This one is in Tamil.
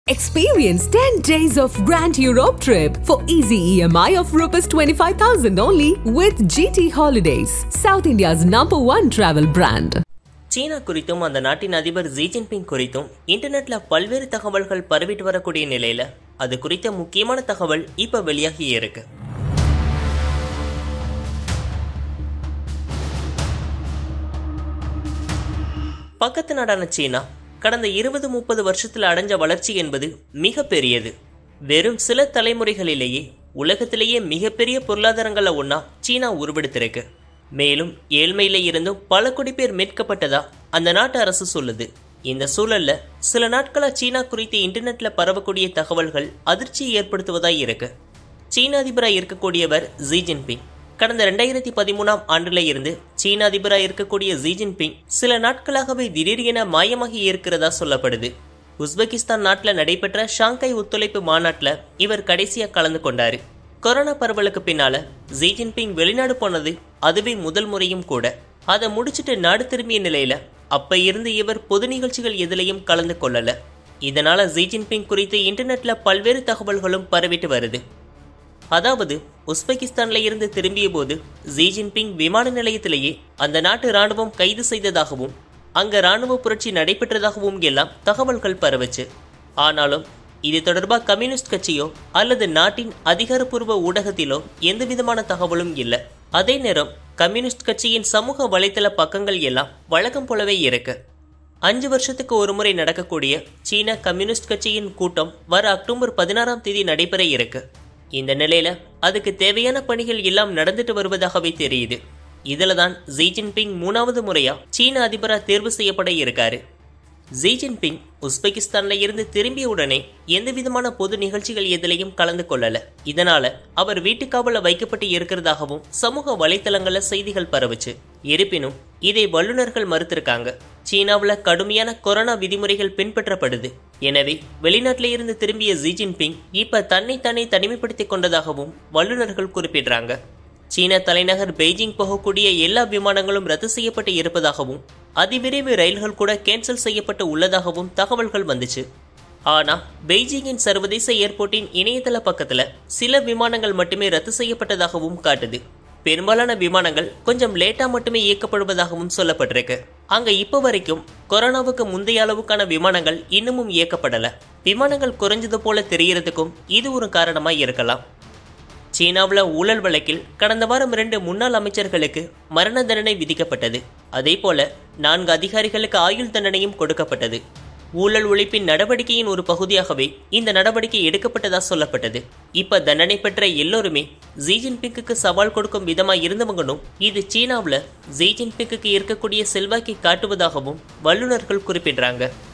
Experience 10 days of Grand Europe trip for easy EMI of Rs 25,000 only with GT Holidays, South India's number one travel brand. சீனா குறித்தும் அந்த நாட்டின் அதிபர் ஜி ஜின்பிங் குறித்தும் இன்டர்நெட்ல பல்வேறு தகவல்கள் பரவிட்டு வரக்கூடிய நிலையில அது குறித்த முக்கியமான தகவல் இப்ப வெளியாகி இருக்கு பக்கத்து நாடான சீனா கடந்த இருபது முப்பது வருஷத்துல அடைஞ்ச வளர்ச்சி என்பது மிக பெரியது வெறும் சில தலைமுறைகளிலேயே உலகத்திலேயே மிகப்பெரிய பொருளாதாரங்கள ஒன்னா சீனா உருவெடுத்திருக்கு மேலும் ஏழ்மையில இருந்தும் பல கோடி பேர் மீட்கப்பட்டதா அந்த நாட்டு அரசு சொல்லுது இந்த சூழல்ல சில நாட்களா சீனா குறித்து இன்டர்நெட்ல பரவக்கூடிய தகவல்கள் அதிர்ச்சியை ஏற்படுத்துவதாய் இருக்கு சீன அதிபராக இருக்கக்கூடியவர் ஜி ஜின்பிங் கடந்த ரெண்டாயிரத்தி பதிமூணாம் ஆண்டுல இருந்து சீன அதிபராக இருக்கக்கூடிய ஜி ஜின்பிங் சில நாட்களாகவே திடீரென மாயமாகி இருக்கிறதா சொல்லப்படுது உஸ்பெகிஸ்தான் நாட்டில் நடைபெற்ற ஷாங்காய் ஒத்துழைப்பு மாநாட்டில் இவர் கடைசியா கலந்து கொண்டாரு கொரோனா பரவலுக்கு பின்னால ஜி ஜின்பிங் வெளிநாடு போனது அதுவே முதல் முறையும் கூட அதை முடிச்சிட்டு நாடு திரும்பிய நிலையில அப்ப இருந்து இவர் பொது நிகழ்ச்சிகள் எதிலையும் கலந்து கொள்ளல இதனால ஜி ஜின்பிங் குறித்து இன்டர்நெட்ல பல்வேறு தகவல்களும் பரவிட்டு வருது அதாவது உஸ்பெகிஸ்தான்ல இருந்து திரும்பிய போது ஜி ஜின்பிங் விமான நிலையத்திலேயே அந்த நாட்டு ராணுவம் கைது செய்ததாகவும் அங்க ராணுவ புரட்சி நடைபெற்றதாகவும் எல்லாம் தகவல்கள் பரவுச்சு ஆனாலும் இது தொடர்பாக கம்யூனிஸ்ட் கட்சியோ அல்லது நாட்டின் அதிகாரப்பூர்வ ஊடகத்திலோ எந்த விதமான தகவலும் இல்லை அதே நேரம் கம்யூனிஸ்ட் கட்சியின் சமூக வலைத்தள பக்கங்கள் எல்லாம் வழக்கம் போலவே இருக்கு அஞ்சு வருஷத்துக்கு ஒரு முறை நடக்கக்கூடிய சீன கம்யூனிஸ்ட் கட்சியின் கூட்டம் வர அக்டோபர் பதினாறாம் தேதி நடைபெற இருக்கு இந்த நிலையில அதுக்கு தேவையான பணிகள் எல்லாம் நடந்துட்டு வருவதாகவே தெரியுது இதுல தான் ஜி ஜின்பிங் மூணாவது முறையா சீன அதிபரா தேர்வு செய்யப்பட இருக்காரு ஜி ஜின்பிங் உஸ்பெகிஸ்தான்ல இருந்து திரும்பிய உடனே எந்த விதமான பொது நிகழ்ச்சிகள் எதிலையும் கலந்து கொள்ளல இதனால அவர் வீட்டுக்காவல வைக்கப்பட்டு இருக்கிறதாகவும் சமூக வலைத்தளங்கள்ல செய்திகள் பரவுச்சு இருப்பினும் இதை வல்லுநர்கள் மறுத்திருக்காங்க சீனாவுல கடுமையான கொரோனா விதிமுறைகள் பின்பற்றப்படுது எனவே வெளிநாட்டில இருந்து திரும்பிய ஜி ஜின்பிங் இப்ப தன்னை தானே தனிமைப்படுத்திக் கொண்டதாகவும் வல்லுநர்கள் குறிப்பிடுறாங்க சீன தலைநகர் பெய்ஜிங் போகக்கூடிய எல்லா விமானங்களும் ரத்து செய்யப்பட்டு இருப்பதாகவும் அதிவிரைவு ரயில்கள் கூட கேன்சல் செய்யப்பட்டு உள்ளதாகவும் தகவல்கள் வந்துச்சு ஆனா பெய்ஜிங்கின் சர்வதேச ஏர்போர்ட்டின் இணையதள பக்கத்துல சில விமானங்கள் மட்டுமே ரத்து செய்யப்பட்டதாகவும் காட்டுது பெரும்பாலான விமானங்கள் கொஞ்சம் லேட்டா மட்டுமே இயக்கப்படுவதாகவும் சொல்லப்பட்டிருக்கு அங்க இப்ப வரைக்கும் கொரோனாவுக்கு முந்தைய அளவுக்கான விமானங்கள் இன்னமும் இயக்கப்படல விமானங்கள் குறைஞ்சது போல தெரியறதுக்கும் இது ஒரு காரணமா இருக்கலாம் சீனாவில் ஊழல் வழக்கில் கடந்த வாரம் இரண்டு முன்னாள் அமைச்சர்களுக்கு மரண தண்டனை விதிக்கப்பட்டது அதே போல நான்கு அதிகாரிகளுக்கு ஆயுள் தண்டனையும் கொடுக்கப்பட்டது ஊழல் ஒழிப்பின் நடவடிக்கையின் ஒரு பகுதியாகவே இந்த நடவடிக்கை எடுக்கப்பட்டதா சொல்லப்பட்டது இப்ப தண்டனை பெற்ற எல்லோருமே ஜி ஜின்பிங்குக்கு சவால் கொடுக்கும் விதமா இருந்தவங்களும் இது சீனாவில் ஜி ஜின்பிங்குக்கு இருக்கக்கூடிய செல்வாக்கை காட்டுவதாகவும் வல்லுநர்கள் குறிப்பிடுறாங்க